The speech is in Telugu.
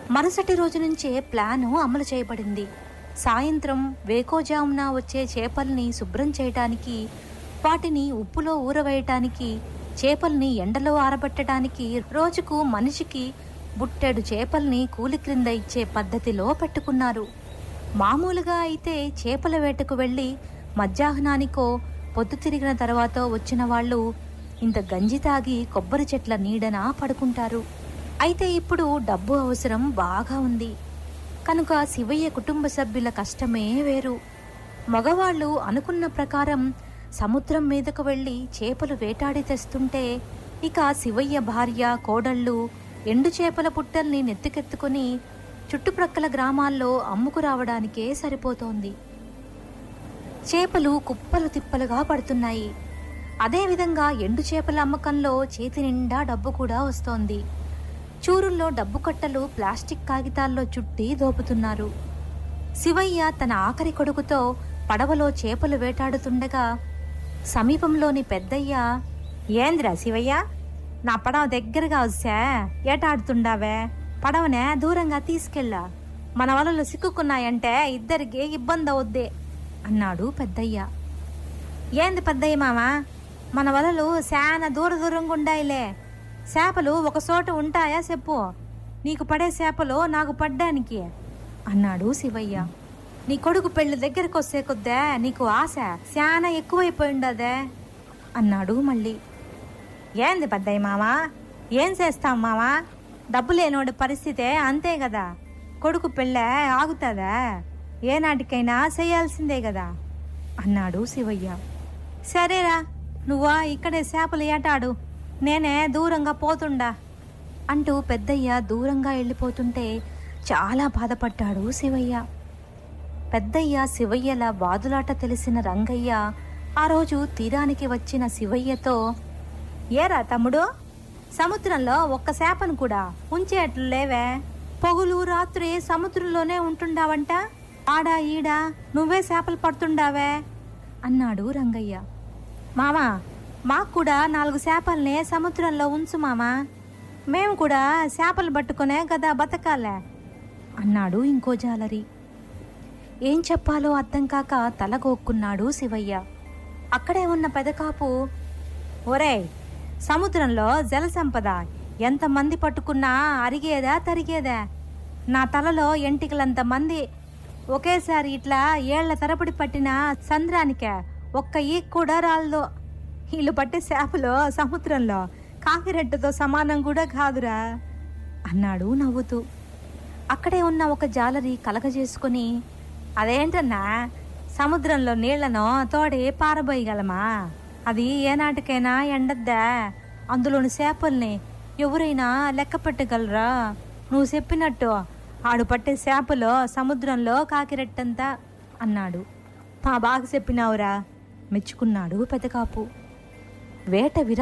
మరుసటి రోజు నుంచే ప్లాను అమలు చేయబడింది సాయంత్రం వేకోజామున వచ్చే చేపల్ని శుభ్రం చేయటానికి వాటిని ఉప్పులో ఊరవేయటానికి చేపల్ని ఎండలో ఆరబెట్టడానికి రోజుకు మనిషికి బుట్టెడు చేపల్ని కూలి క్రింద ఇచ్చే పద్ధతిలో పెట్టుకున్నారు మామూలుగా అయితే చేపల వేటకు వెళ్ళి మధ్యాహ్నానికో పొద్దు తిరిగిన తర్వాత వచ్చిన వాళ్ళు ఇంత గంజి తాగి కొబ్బరి చెట్ల నీడన పడుకుంటారు అయితే ఇప్పుడు డబ్బు అవసరం బాగా ఉంది కనుక శివయ్య కుటుంబ సభ్యుల కష్టమే వేరు మగవాళ్ళు అనుకున్న ప్రకారం సముద్రం మీదకు వెళ్ళి చేపలు వేటాడి తెస్తుంటే ఇక శివయ్య భార్య కోడళ్ళు ఎండు చేపల పుట్టల్ని నెత్తికెత్తుకుని చుట్టుప్రక్కల గ్రామాల్లో అమ్ముకు రావడానికే సరిపోతోంది చేపలు కుప్పలు తిప్పలుగా పడుతున్నాయి అదేవిధంగా ఎండు చేపల అమ్మకంలో చేతి నిండా డబ్బు కూడా వస్తోంది చూరుల్లో డబ్బు కట్టలు ప్లాస్టిక్ కాగితాల్లో చుట్టి దోపుతున్నారు శివయ్య తన ఆఖరి కొడుకుతో పడవలో చేపలు వేటాడుతుండగా సమీపంలోని పెద్దయ్య ఏంద్రా శివయ్య నా పడవ దగ్గరగా వస్తే ఏటాడుతుండావే పడవనే దూరంగా తీసుకెళ్ళా మన వలలు సిక్కుకున్నాయంటే ఇద్దరికి ఇబ్బంది అవుద్ది అన్నాడు పెద్దయ్య ఏంది పెద్దయ్య మామ మన వలలు శానా దూర దూరంగా ఉండాయిలే చేపలు ఒక చోట ఉంటాయా చెప్పు నీకు పడే చేపలు నాకు పడ్డానికి అన్నాడు శివయ్య నీ కొడుకు పెళ్లి దగ్గరకు వస్తే కొద్దే నీకు ఆశ శానా ఎక్కువైపోయి ఉండదే అన్నాడు మళ్ళీ ఏంది పెద్దయ్య మామా ఏం చేస్తాం మామా డబ్బు లేనోడి పరిస్థితే అంతే కదా కొడుకు పెళ్ళే ఆగుతుందా ఏనాటికైనా చేయాల్సిందే కదా అన్నాడు శివయ్య సరేరా నువ్వా ఇక్కడే చేపలు ఏటాడు నేనే దూరంగా పోతుండా అంటూ పెద్దయ్య దూరంగా వెళ్ళిపోతుంటే చాలా బాధపడ్డాడు శివయ్య పెద్దయ్య శివయ్యల వాదులాట తెలిసిన రంగయ్య ఆ రోజు తీరానికి వచ్చిన శివయ్యతో ఏరా తమ్ముడు సముద్రంలో ఒక్క చేపను కూడా ఉంచేట్లు లేవే పొగులు రాత్రి సముద్రంలోనే ఉంటుండావంట ఆడా ఈడా నువ్వే చేపలు పడుతుండావే అన్నాడు రంగయ్య మామా మాకు కూడా నాలుగు చేపల్ని సముద్రంలో ఉంచు మామా మేము కూడా చేపలు పట్టుకునే కదా బతకాలే అన్నాడు ఇంకో జాలరి ఏం చెప్పాలో అర్థం కాక తలగోక్కున్నాడు శివయ్య అక్కడే ఉన్న పెదకాపు ఒరేయ్ సముద్రంలో జల సంపద ఎంతమంది పట్టుకున్నా అరిగేదా తరిగేదా నా తలలో ఎంటికలంత మంది ఒకేసారి ఇట్లా ఏళ్ల తరబడి పట్టిన సంద్రానికే ఒక్క ఈక్ కూడా రాలదు వీళ్ళు పట్టే చేపలు సముద్రంలో కాకిరెట్టుతో సమానం కూడా కాదురా అన్నాడు నవ్వుతూ అక్కడే ఉన్న ఒక జాలరి కలగజేసుకుని అదేంటన్నా సముద్రంలో నీళ్లను తోడి పారబోయగలమా అది ఏనాటికైనా ఎండద్దా అందులోని చేపల్ని ఎవరైనా లెక్క పెట్టగలరా నువ్వు చెప్పినట్టు ఆడు పట్టే చేపలు సముద్రంలో కాకిరెట్టంతా అన్నాడు మా బాగా చెప్పినావురా మెచ్చుకున్నాడు పెదకాపు వేట విరా